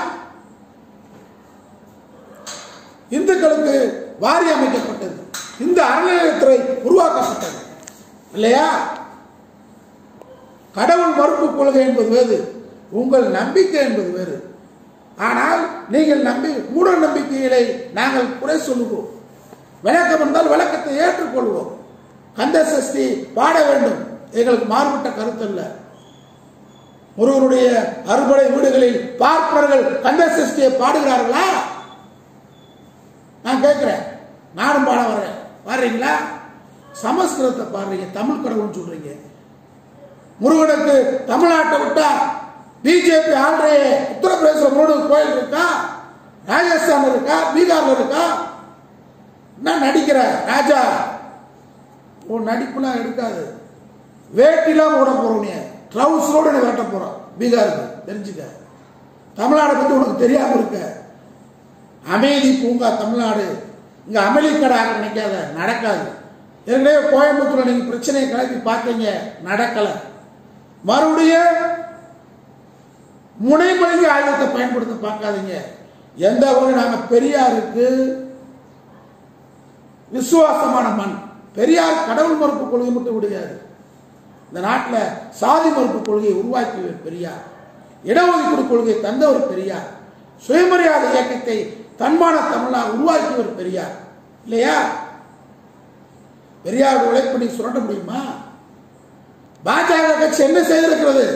இந்துக்களுக்கு வாரி அமைக்கப்பட்டது இந்த அறநிலையத்துறை உருவாக்கப்பட்டது இல்லையா கடவுள் மறுப்பு கொள்கை என்பது வேறு உங்கள் நம்பிக்கை என்பது வேறு ஆனால் நீங்கள் நம்பி மூட நம்பிக்கைகளை நாங்கள் குறை சொல்லுவோம் விளக்கம் இருந்தால் விளக்கத்தை ஏற்றுக்கொள்வோம் கந்த சஷ்டி பாட வேண்டும் எங்களுக்கு மாறுபட்ட கருத்து அல்ல முருகனுடைய அறுபடை வீடுகளில் பார்ப்பவர்கள் கந்த சஷ்டியை பாடுகிறார்களா நான் கேட்கிறேன் நானும் பாட வர்றேன் பாடுறீங்களா சமஸ்கிருதத்தை பாடுறீங்க தமிழ் கடவுள்னு சொல்றீங்க முருகனுக்கு தமிழ்நாட்டை விட்டா பிஜேபி ஆள்றைய உத்தரப்பிரதேச முருகன் கோயில் இருக்கா ராஜஸ்தான் இருக்கா பீகார்ல இருக்கா என்ன நடிக்கிற ராஜா உன் நடிப்புலாம் எடுக்காது வேட்டிலாம் போட போகிறோம் நீ ட்ரவுசரோடு நீ வெட்ட போகிறோம் பீகாருக்கு தெரிஞ்சுக்க தமிழ்நாடை பற்றி உனக்கு தெரியாமல் இருக்க அமைதி பூங்கா தமிழ்நாடு இங்கே அமளிக்கடாக நினைக்காத நடக்காது ஏற்கனவே கோயம்புத்தூர்ல நீங்கள் பிரச்சனையை கிளப்பி பார்த்தீங்க நடக்கலை மறுபடியும் முனைமொழிக்கு ஆயுதத்தை பயன்படுத்த பார்க்காதீங்க எந்த வகை நாங்கள் பெரியாருக்கு விசுவாசமான மண் பெரியார் கடவுள் மறுப்பு கொள்கை மட்டும் விடுயாது இந்த நாட்டில் சாதி மறுப்பு கொள்கையை உருவாக்கியவர் பெரியார் இடஒதுக்கீடு கொள்கையை தந்தவர் பெரியார் சுயமரியாதை இயக்கத்தை தன்மான தமிழாக உருவாக்கியவர் பெரியார் இல்லையா பெரியார் உழைப்படி சுரண்ட முடியுமா பாஜக கட்சி என்ன செய்திருக்கிறது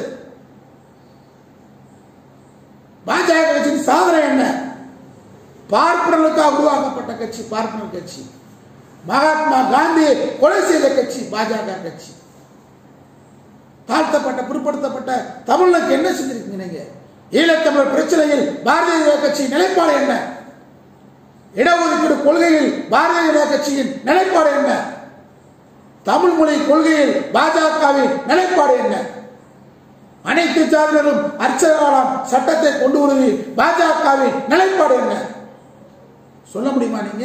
பாஜக கட்சியின் சாதனை என்ன பார்ப்பனர்களுக்காக உருவாக்கப்பட்ட கட்சி பார்ப்பனர் கட்சி மகாத்மா காந்தியை கொலை செய்த கட்சி பாஜக கட்சி தாழ்த்தப்பட்ட பிற்படுத்தப்பட்ட தமிழுக்கு என்ன செஞ்சிருக்கீங்க நீங்க ஈழத்தமிழர் பிரச்சனையில் பாரதிய ஜனதா கட்சி நிலைப்பாடு என்ன இடஒதுக்கீடு கொள்கையில் பாரதிய ஜனதா கட்சியின் நிலைப்பாடு என்ன தமிழ் மொழி கொள்கையில் பாஜகவின் நிலைப்பாடு என்ன அனைத்து சாதியினரும் அர்ச்சகராம் சட்டத்தை கொண்டு வருவதில் பாஜகவின் நிலைப்பாடு என்ன சொல்ல முடியுமா நீங்க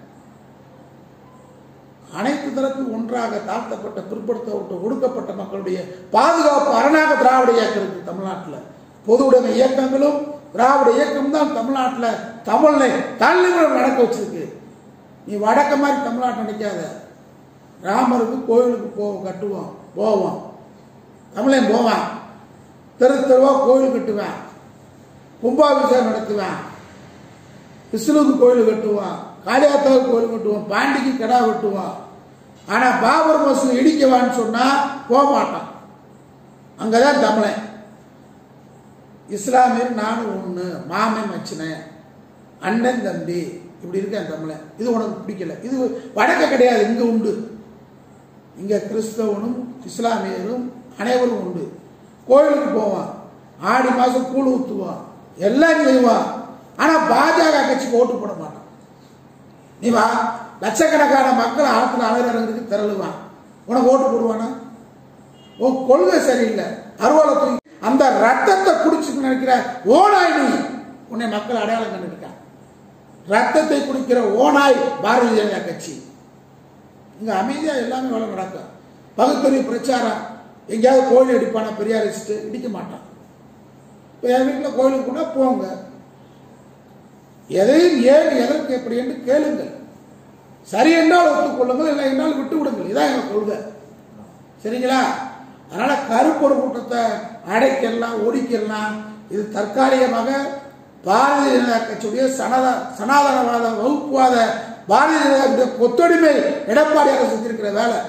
அனைத்து தரப்பு ஒன்றாக தாழ்த்தப்பட்ட பிற்படுத்தப்பட்ட ஒடுக்கப்பட்ட மக்களுடைய பாதுகாப்பு அரணாக திராவிட இயக்கம் இருக்கு தமிழ்நாட்டில் பொது உடைமை இயக்கங்களும் திராவிட இயக்கம் தான் தமிழ்நாட்டில் தமிழை தலைநிமிடம் நடக்க வச்சிருக்கு நீ வடக்க மாதிரி தமிழ்நாட்டை நினைக்காத ராமருக்கு கோயிலுக்கு போ கட்டுவோம் போவோம் தமிழன் போவான் தெரு தெருவா கோயில் கட்டுவேன் கும்பாபிஷேகம் நடத்துவேன் விஷ்ணுவுக்கு கோயில் கட்டுவான் காளியாத்தாவுக்கு கோயில் கட்டுவான் பாண்டிக்கு கடா வெட்டுவான் ஆனால் பாபர் மசூதி இடிக்கவான்னு சொன்னால் போக மாட்டான் அங்கே தான் தமிழன் இஸ்லாமியர் நானும் ஒன்று மாமன் மச்சினேன் அண்ணன் தம்பி இப்படி இருக்கேன் தமிழன் இது உனக்கு பிடிக்கல இது வடக்க கிடையாது இங்கே உண்டு இங்கே கிறிஸ்தவனும் இஸ்லாமியரும் அனைவரும் உண்டு கோயிலுக்கு போவான் ஆடி மாதம் கூழ் ஊற்றுவான் எல்லாம் செய்வான் ஆனால் பாஜக கட்சிக்கு ஓட்டு போட மாட்டான் நீ வா லட்சக்கணக்கான மக்கள் ஆற்றுல அலையிறங்கிறதுக்கு திரளுவான் உனக்கு ஓட்டு போடுவானா உன் கொள்கை சரியில்லை அருவாலை தூக்கி அந்த ரத்தத்தை குடிச்சு நினைக்கிற ஓனாய் நீ உன்னை மக்கள் அடையாளம் கண்டுட்டான் ரத்தத்தை குடிக்கிற ஓனாய் பாரதிய ஜனதா கட்சி இங்க அமைதியா எல்லாமே வேலை நடக்கும் பகுத்தறிவு பிரச்சாரம் எங்கேயாவது கோயில் அடிப்பானா பெரியார் வச்சுட்டு இடிக்க மாட்டான் இப்போ என் வீட்டில் கோயிலுக்கு கூட போங்க எதையும் ஏன் எதற்கு எப்படி என்று கேளுங்கள் சரி என்றால் ஒத்துக்கொள்ளுங்கள் இல்லை என்றால் விட்டு விடுங்கள் இதான் எங்கள் கொள்கை சரிங்களா அதனால கருப்பொரு கூட்டத்தை அடைக்கலாம் ஒடிக்கலாம் இது தற்காலிகமாக பாரதிய ஜனதா கட்சியுடைய சனதா சனாதனவாத வகுப்புவாத பாரதிய ஜனதா கட்சியுடைய கொத்தடிமை எடப்பாடியாக செஞ்சிருக்கிற வேலை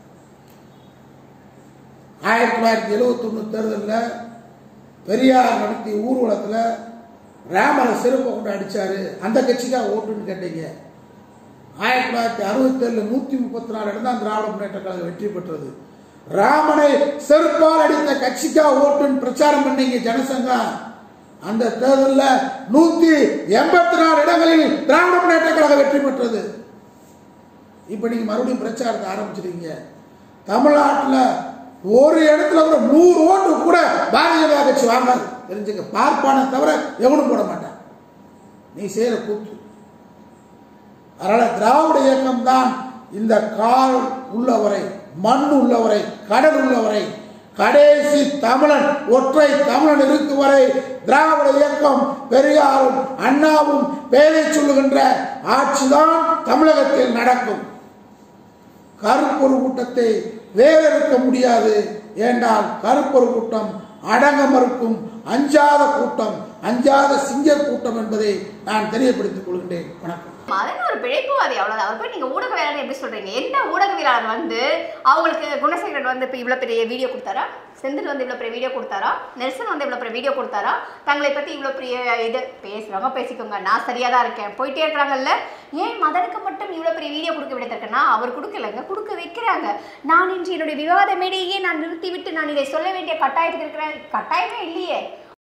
ஆயிரத்தி தொள்ளாயிரத்தி எழுபத்தி ஒன்று தேர்தலில் பெரியார் நடத்திய ஊர்வலத்தில் ராமரை செருப்பை கொண்டு அடிச்சாரு அந்த கட்சிக்காக ஓட்டுன்னு கேட்டீங்க ஆயிரத்தி தொள்ளாயிரத்தி அறுபத்தேழில் நூற்றி முப்பத்தி நாலு இடம் தான் திராவிட முன்னேற்ற கழகம் வெற்றி பெற்றது ராமனை செருப்பால் அடித்த கட்சிக்காக ஓட்டுன்னு பிரச்சாரம் பண்ணீங்க ஜனசங்கம் அந்த தேர்தலில் நூத்தி எண்பத்தி நாலு இடங்களில் திராவிட முன்னேற்ற கழகம் வெற்றி பெற்றது இப்போ நீங்க மறுபடியும் பிரச்சாரத்தை ஆரம்பிச்சிருக்கீங்க தமிழ்நாட்டில் ஒரு இடத்துல கூட நூறு ஓட்டு கூட பாரதிய ஜனதா கட்சி வாங்காது தெரிஞ்சுக்க பார்ப்பான தவிர எவனும் போட மாட்டான் நீ செய்யற கூத்து அதனால திராவிட இயக்கம் தான் இந்த கால் உள்ளவரை மண் உள்ளவரை கடல் உள்ளவரை கடைசி தமிழன் ஒற்றை தமிழன் இருக்கும் வரை திராவிட இயக்கம் பெரியாரும் அண்ணாவும் பேரை சொல்லுகின்ற ஆட்சிதான் தமிழகத்தில் நடக்கும் கருப்பொரு கூட்டத்தை வேறறுக்க முடியாது ஏண்டால் கருப்பொரு கூட்டம் அடங்க மறுக்கும் அஞ்சாத கூட்டம் அஞ்சாத சிங்க கூட்டம் என்பதை நான் தெரியப்படுத்திக் கொள்கின்றேன் வணக்கம் மதன் ஒரு பிழைப்புவாதி அவ்வளவுதான் அவர் போய் நீங்க ஊடகவியலாளர் எப்படி சொல்றீங்க எந்த ஊடகவியலாளர் வந்து அவங்களுக்கு குணசேகரன் வந்து இப்போ இவ்வளவு பெரிய வீடியோ கொடுத்தாரா செந்தில் வந்து இவ்வளவு பெரிய வீடியோ கொடுத்தாரா நெல்சன் வந்து இவ்வளவு பெரிய வீடியோ கொடுத்தாரா தங்களை பத்தி இவ்வளவு பெரிய இது பேசுறவங்க பேசிக்கோங்க நான் சரியா தான் இருக்கேன் போயிட்டே இருக்கிறாங்கல்ல ஏன் மதனுக்கு மட்டும் இவ்வளவு பெரிய வீடியோ கொடுக்க விடத்திருக்கேன்னா அவர் கொடுக்கலங்க கொடுக்க வைக்கிறாங்க நான் இன்று என்னுடைய விவாத மேடையே நான் நிறுத்திவிட்டு நான் இதை சொல்ல வேண்டிய கட்டாயத்துக்கு இருக்கிறேன் கட்டாயமே இல்லையே